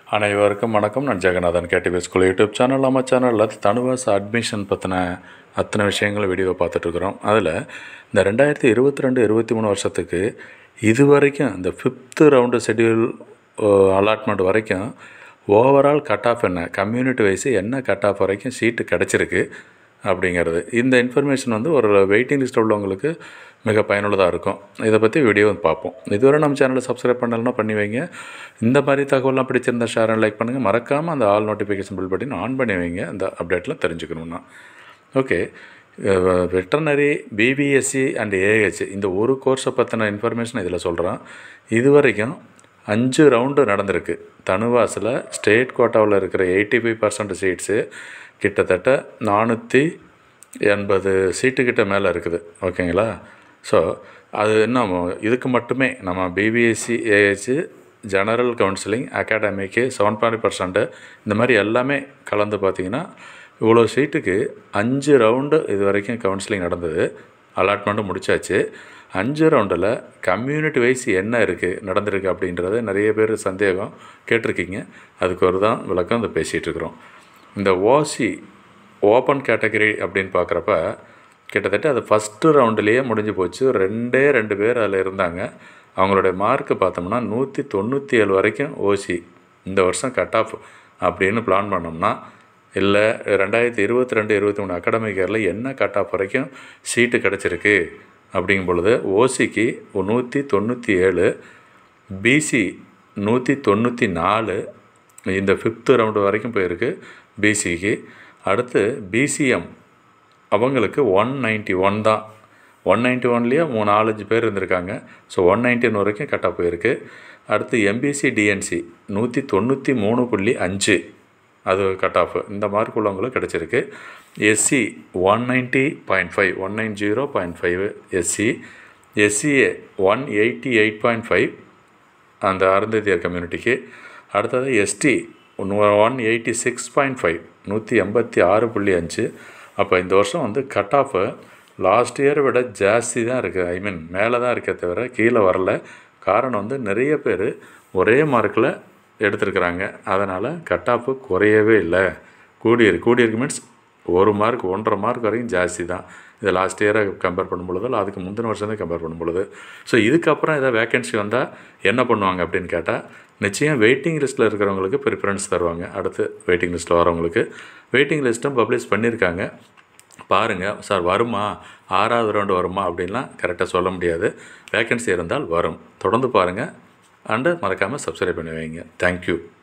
அனைவருக்கும் வணக்கம் நான் Jagannathan KTV school YouTube channel நம்ம சேனலில் தனுவாஸ் அட்மிஷன் பற்றின அத்தனை விஷயங்களும் வீடியோ பார்த்துட்ருக்குறோம் அதில் இந்த ரெண்டாயிரத்தி இருபத்தி ரெண்டு இருபத்தி மூணு வருஷத்துக்கு இது வரைக்கும் இந்த ஃபிஃப்த்து ரவுண்டு ஷெட்யூல் அலாட்மெண்ட் வரைக்கும் ஓவரால் கட் ஆஃப் என்ன கம்யூனிட்டி வைஸ் என்ன கட் ஆஃப் வரைக்கும் சீட்டு கிடச்சிருக்கு அப்படிங்கிறது இந்த இன்ஃபர்மேஷன் வந்து ஒரு வெயிட்டிங் லிஸ்ட் உள்ளவங்களுக்கு மிக பயனுள்ளதாக இருக்கும் இதை பற்றி வீடியோ வந்து பார்ப்போம் இதுவரை நம்ம சேனலை சப்ஸ்கிரைப் பண்ணலைன்னா பண்ணி வைங்க இந்த மாதிரி தகவல்லாம் பிடிச்சிருந்தா ஷேர் அண்ட் லைக் பண்ணுங்கள் மறக்காமல் அந்த ஆல் நோட்டிஃபிகேஷன் பில் பட்டின் ஆன் பண்ணி வைங்க இந்த அப்டேட்டில் தெரிஞ்சுக்கணும்னா okay veterinary BVSc and AH இந்த ஒரு கோர்ஸை பற்றின இன்ஃபர்மேஷன் இதில் சொல்கிறேன் இது வரைக்கும் அஞ்சு ரவுண்டு நடந்திருக்கு தனுவாஸில் ஸ்டேட் கோட்டாவில் இருக்கிற எயிட்டி ஃபைவ் பர்சன்ட் சீட்ஸு கிட்டத்தட்ட நானூற்றி எண்பது சீட்டுக்கிட்ட மேலே இருக்குது ஓகேங்களா ஸோ அது இன்னும் இதுக்கு மட்டுமே நம்ம பிபிஎஸ்சி ஏஹெச் ஜெனரல் கவுன்சிலிங் அகாடமிக்கு செவன் பாயிண்ட் பர்சன்ட்டு இந்த மாதிரி எல்லாமே கலந்து பார்த்திங்கன்னா இவ்வளோ சீட்டுக்கு அஞ்சு ரவுண்டு இது வரைக்கும் கவுன்சிலிங் நடந்தது அலாட்மெண்ட்டும் முடிச்சாச்சு அஞ்சு ரவுண்டில் கம்யூனிட்டி வைஸ் என்ன இருக்குது நடந்திருக்கு அப்படின்றத நிறைய பேர் சந்தேகம் கேட்டிருக்கீங்க அதுக்கு ஒரு தான் விளக்கம் இந்த பேசிகிட்டு இருக்கிறோம் இந்த ஓசி ஓப்பன் கேட்டகரி அப்படின்னு பார்க்குறப்ப கிட்டத்தட்ட அது ஃபஸ்ட்டு ரவுண்டுலேயே முடிஞ்சு போச்சு ரெண்டே ரெண்டு பேர் அதில் இருந்தாங்க அவங்களுடைய மார்க்கு பார்த்தோம்னா நூற்றி தொண்ணூற்றி ஏழு வரைக்கும் ஓசி இந்த வருஷம் கட் ஆஃப் அப்படின்னு பிளான் பண்ணோம்னா இல்லை ரெண்டாயிரத்தி இருபத்தி ரெண்டு இருபத்தி மூணு அகாடமிக் இயரில் என்ன கட் ஆஃப் வரைக்கும் சீட்டு கிடச்சிருக்கு அப்படிங்கும் பொழுது ஓசிக்கு நூற்றி தொண்ணூற்றி ஏழு பிசி நூற்றி தொண்ணூற்றி நாலு இந்த ஃபிஃப்த்து ரவுண்டு வரைக்கும் போயிருக்கு பிசிக்கு அடுத்து பிசிஎம் அவங்களுக்கு ஒன் நைன்ட்டி ஒன் தான் ஒன் நைன்ட்டி ஒன்லேயே மூணு நாலஞ்சு பேர் இருந்திருக்காங்க ஸோ ஒன் நைன்டீன் வரைக்கும் கட்டாக போயிருக்கு அடுத்து எம்பிசி டிஎன்சி நூற்றி தொண்ணூற்றி மூணு புள்ளி அஞ்சு அது கட் ஆஃப் இந்த மார்க் உள்ளவங்களுக்கு கிடச்சிருக்கு SC one ninety point five one nine zero point five SC SCA one eighty eight point five அந்த அருந்ததியர் கம்யூனிட்டிக்கு அடுத்தது ST one eighty six point five நூற்றி எண்பத்தி ஆறு புள்ளி அஞ்சு அப்போ இந்த வருஷம் வந்து கட் ஆஃபு லாஸ்ட் இயரை விட ஜாஸ்தி தான் இருக்குது ஐ மீன் மேலே தான் இருக்கே தவிர கீழே வரல காரணம் வந்து நிறைய பேர் ஒரே மார்க்கில் எடுத்திருக்கிறாங்க அதனால் கட் ஆஃபு குறையவே இல்லை கூடியிருக்கு கூடியிருக்கு மீன்ஸ் ஒரு மார்க் ஒன்றரை மார்க் வரைக்கும் ஜாஸ்தி தான் இதை லாஸ்ட் இயரை கம்பேர் பண்ணும் பொழுது இல்லை அதுக்கு முந்தின வருஷம் தான் கம்பேர் பண்ணும் பொழுது ஸோ இதுக்கப்புறம் ஏதாவது வேகன்சி வந்தால் என்ன பண்ணுவாங்க அப்படின்னு கேட்டால் நிச்சயம் வெயிட்டிங் லிஸ்ட்டில் இருக்கிறவங்களுக்கு ப்ரிஃபரன்ஸ் தருவாங்க அடுத்து வெயிட்டிங் லிஸ்ட்டில் வரவங்களுக்கு வெயிட்டிங் லிஸ்ட்டும் பப்ளிஷ் பண்ணியிருக்காங்க பாருங்கள் சார் வருமா ஆறாவது ரவுண்டு வருமா அப்படின்லாம் கரெக்டாக சொல்ல முடியாது வேக்கன்சி இருந்தால் வரும் தொடர்ந்து பாருங்கள் அண்டு மறக்காமல் சப்ஸ்கிரைப் பண்ணி வைங்க தேங்க்யூ